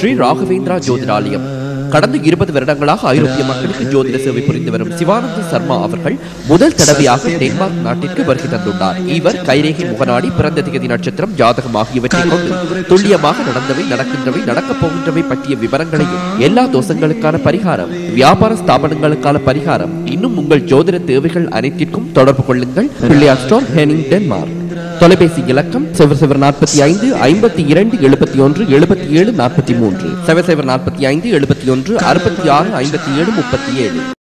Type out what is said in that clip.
ஸ்ரீ ராகவேந்திரா ஜோதிடாலயம் கடந்த இருபது வருடங்களாக ஐரோப்பிய மக்களுக்கு ஜோதிட சேவை புரிந்து வரும் சிவானந்த சர்மா அவர்கள் முதல் தடவையாக டென்மார்க் நாட்டிற்கு வருகை தந்துள்ளார் இவர் கைரேகை முகநாடி பிறந்த திகதி நட்சத்திரம் ஜாதகம் ஆகியவற்றை கொண்டு துல்லியமாக நடந்தவை நடக்கின்றவை நடக்கப் போகின்றவை பற்றிய விவரங்களையும் எல்லா தோஷங்களுக்கான பரிகாரம் வியாபார ஸ்தாபனங்களுக்கான பரிகாரம் இன்னும் உங்கள் ஜோதிட தேவைகள் அனைத்திற்கும் தொடர்பு கொள்ளுங்கள் பிள்ளையார் ஸ்டோர் ஹெனிங் டென்மார்க் தொலைபேசி இலக்கம் செவர் செவர் நாற்பத்தி ஐந்து ஐம்பத்தி இரண்டு எழுபத்தி ஒன்று எழுபத்தி ஏழு நாற்பத்தி மூன்று செவர் செவர் நாற்பத்தி ஐந்து எழுபத்தி ஒன்று அறுபத்தி ஆறு ஐம்பத்தி ஏழு முப்பத்தி ஏழு